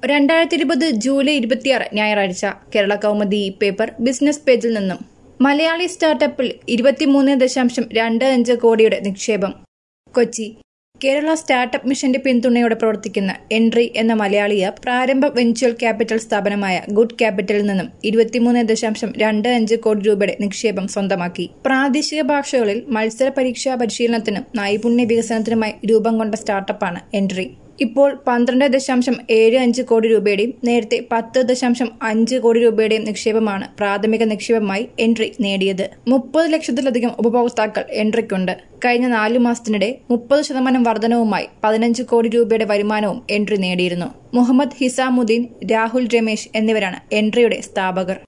രണ്ടായിരത്തി ഇരുപത് ജൂലൈ ഇരുപത്തിയാറ് ഞായറാഴ്ച കേരള കൗമുദി ഈ പേപ്പർ ബിസിനസ് പേജിൽ നിന്നും മലയാളി സ്റ്റാർട്ടപ്പിൽ ഇരുപത്തിമൂന്ന് ദശാംശം രണ്ട് അഞ്ച് കോടിയുടെ നിക്ഷേപം കൊച്ചി കേരള സ്റ്റാർട്ടപ്പ് മിഷന്റെ പിന്തുണയോടെ പ്രവർത്തിക്കുന്ന എൻട്രി എന്ന മലയാളി ആപ്പ് പ്രാരംഭ വെഞ്ചുവൽ ക്യാപിറ്റൽ സ്ഥാപനമായ ഗുഡ് ക്യാപിറ്റലിൽ നിന്നും ഇരുപത്തിമൂന്ന് ദശാംശം രണ്ട് അഞ്ച് കോടി രൂപയുടെ നിക്ഷേപം സ്വന്തമാക്കി പ്രാദേശിക ഭാഷകളിൽ മത്സര പരീക്ഷാ പരിശീലനത്തിനും നൈപുണ്യ വികസനത്തിനുമായി രൂപം കൊണ്ട സ്റ്റാർട്ടപ്പാണ് എൻട്രി ഇപ്പോൾ പന്ത്രണ്ട് ദശാംശം ഏഴ് അഞ്ച് കോടി രൂപയുടെയും നേരത്തെ പത്ത് ദശാംശം അഞ്ച് കോടി രൂപയുടെയും നിക്ഷേപമാണ് പ്രാഥമിക നിക്ഷേപമായി എൻട്രി നേടിയത് മുപ്പത് ലക്ഷത്തിലധികം ഉപഭോക്താക്കൾ എൻട്രിക്കുണ്ട് കഴിഞ്ഞ നാലു മാസത്തിനിടെ മുപ്പത് ശതമാനം വർധനവുമായി പതിനഞ്ച് കോടി രൂപയുടെ വരുമാനവും എൻട്രി നേടിയിരുന്നു മുഹമ്മദ് ഹിസാമുദ്ദീൻ രാഹുൽ രമേശ് എന്നിവരാണ് എൻട്രിയുടെ സ്ഥാപകർ